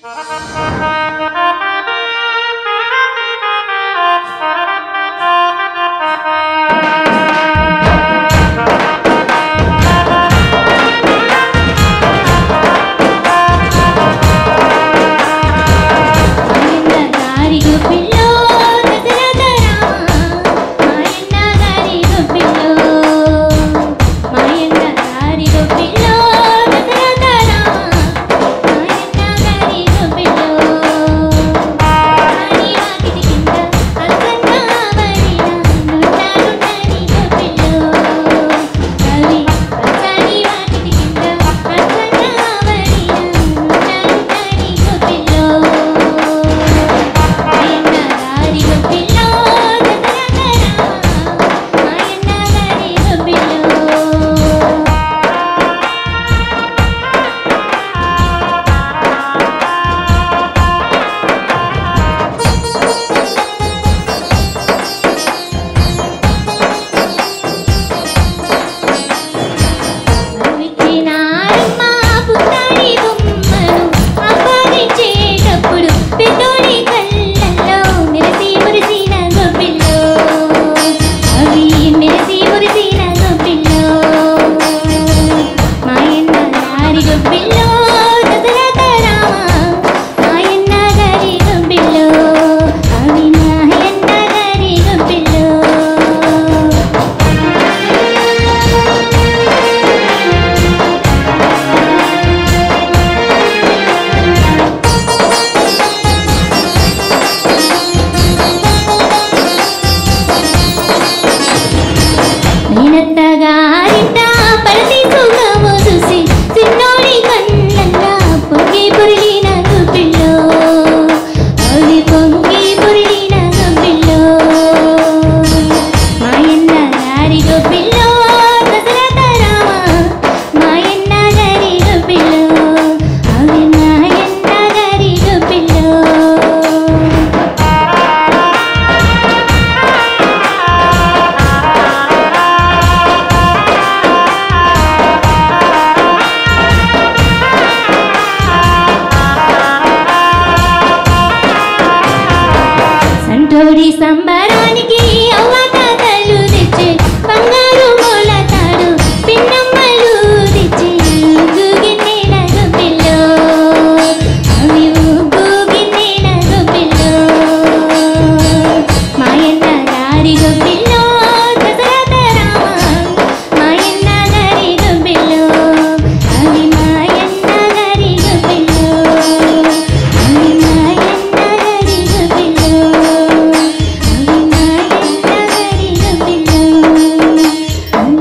పెద్దోడి కళ్ళల్లో మెరిసి మురిసిన గొప్పిల్లో అవి మెరిసి మురిసిన గొప్పిల్లో మాయన్న గారి గొప్పిల్లో దశరథ రామ మాయన్న గారి గొప్పిల్లో అవి మాయన్న గారి గొప్పిల్లో నేనత్తగారింట పరసి సుఖము చూసి చిన్నోడి కళ్ళల్లా పొంగి పొరిలిన గుప్పిల్లో అవి పొంగి పొరిలిన గుప్పిల్లో మాయన్న గారి గుప్పిల్లో దశరథ రామ మాయన్న గారి గుప్పిల్లో అవి మాయన్న గారి గుప్పిల్లో సంటోడి సంబరానికి అవ్వతాతలు తెచ్చే బంగారు మూలతాడు పిన్నమ్మలు తెచ్చే ఊగుగిన్నెల గొప్పిల్లో అవి ఊగుగిన్నెల గొప్పిల్లో మాయన్న గారి గొప్పిల్లో దశరథ రామ మాయన్న గారి గొప్పిల్లో అవి మాయన్న గారి గొప్పిల్లో అవి మాయన్న గారి గొప్పిల్లో అవి మాయన్న గారి గొప్పిల్లో అవి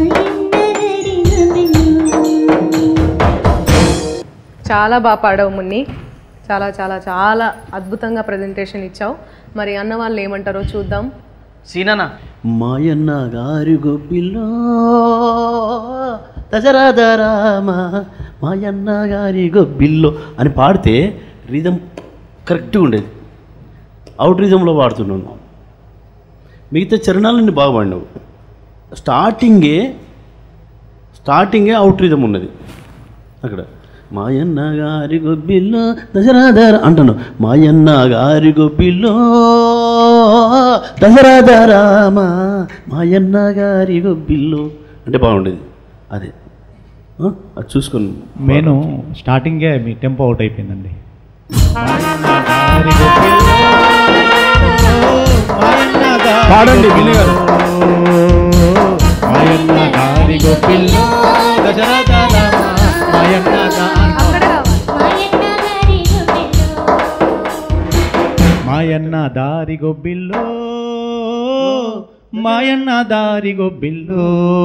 మాయన్న గారి గొప్పిల్లో చాలా బాగా పాడావు మున్ని చాలా చాలా చాలా అద్భుతంగా ప్రజెంటేషన్ ఇచ్చావు మరి అన్న వాళ్ళు ఏమంటారో చూద్దాం సీననా మాయన్న గారి గొబ్బిల్లో దశరథ రామ మాయన్న గారి గొబ్బిల్లో అని పాడితే రిధం కరెక్ట్గా ఉండేది అవుట్ రిధంలో పాడుతున్నాను మిగతా చరణాలన్నీ బాగా పాడినావు స్టార్టింగే స్టార్టింగే అవుట్ రిధం ఉన్నది అక్కడ మాయన్న గారి గొబ్బిల్లో దశరథ రా- అంటాను మాయన్న గారి గొబ్బిల్లో దశరథ రామ మాయన్న గారి గొబ్బిల్లో అంటే బాగుండేది అదే ఆ? అది చూసుకొని నేను స్టార్టింగే మీ టెంపో అవుట్ అయిపోయిందండి పాడండి విని గారు మాయన్న గారి గొప్పిల్లో దశరథ రామ మాయన్న మాయన్న దారి గొబ్బిల్లో మాయన్న దారి గొబ్బిల్లో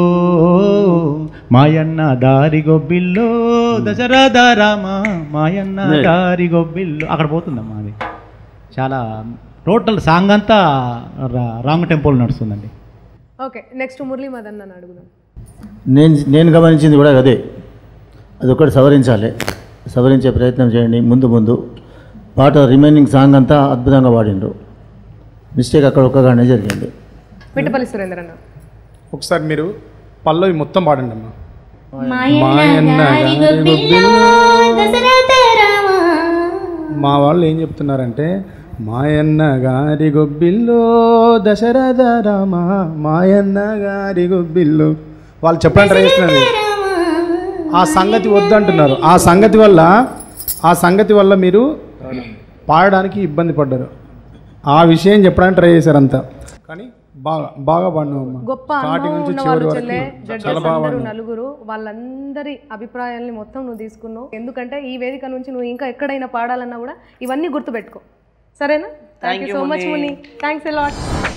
మాయన్న దారి గొబ్బిల్లో దశరథ రామ మాయన్న నే. దారి గొబ్బిల్లో అక్కడ పోతుందమ్మా అది చాలా టోటల్ సాంగ్ అంతా రా- రాంగ్ టెంపోలో నడుస్తుందండి ఓకే నెక్స్ట్ మురళీ మదన్ నన్ను అడుగుదాం నేను నేను గమనించింది కూడా అదే అదొకటి సవరించాలి సవరించే ప్రయత్నం చేయండి ముందు ముందు పాట రిమైనింగ్ సాంగ్ అంతా అద్భుతంగా పాడిండ్రు మిస్టేక్ అక్కడ ఒక్కగానే జరిగింది మిట్టపల్లి సురేంద్ర అన్న ఒకసారి మీరు పల్లవి మొత్తం పాడండి అమ్మా మాయన్న గారి గొప్పిల్లో దశరథ రామ మా వాళ్ళు ఏం చెప్తున్నారంటే మాయన్న గారి గొబ్బిల్లో దశరథ రామ మాయన్న గారి గొబ్బిల్లో వాళ్ళు చెప్పడానికి ట్రై చేస్తున్నారు ఆ సంగతి వద్దంటున్నారు ఆ సంగతి వల్ల ఆ సంగతి వల్ల మీరు పాడడానికి ఇబ్బంది పడ్డారు ఆ విషయం చెప్పడానికి ట్రై చేశారు అంతా కానీ బాగా బాగా పాడినావు అమ్మా గొప్ప స్టార్టింగ్ అనుభవం నుంచి ఉన్న చివరి వాళ్ళు వరకు చెల్లె చాలా జడ్జెస్ బాగా అందరూ పాడినావు. నలుగురు వాళ్ళందరి అభిప్రాయాల్ని మొత్తం నువ్వు తీసుకున్నావు ఎందుకంటే ఈ వేదిక నుంచి నువ్వు ఇంకా ఎక్కడైనా పాడాలన్నా కూడా ఇవన్నీ గుర్తుపెట్టుకో సరేనా thank you so much Muni thanks allot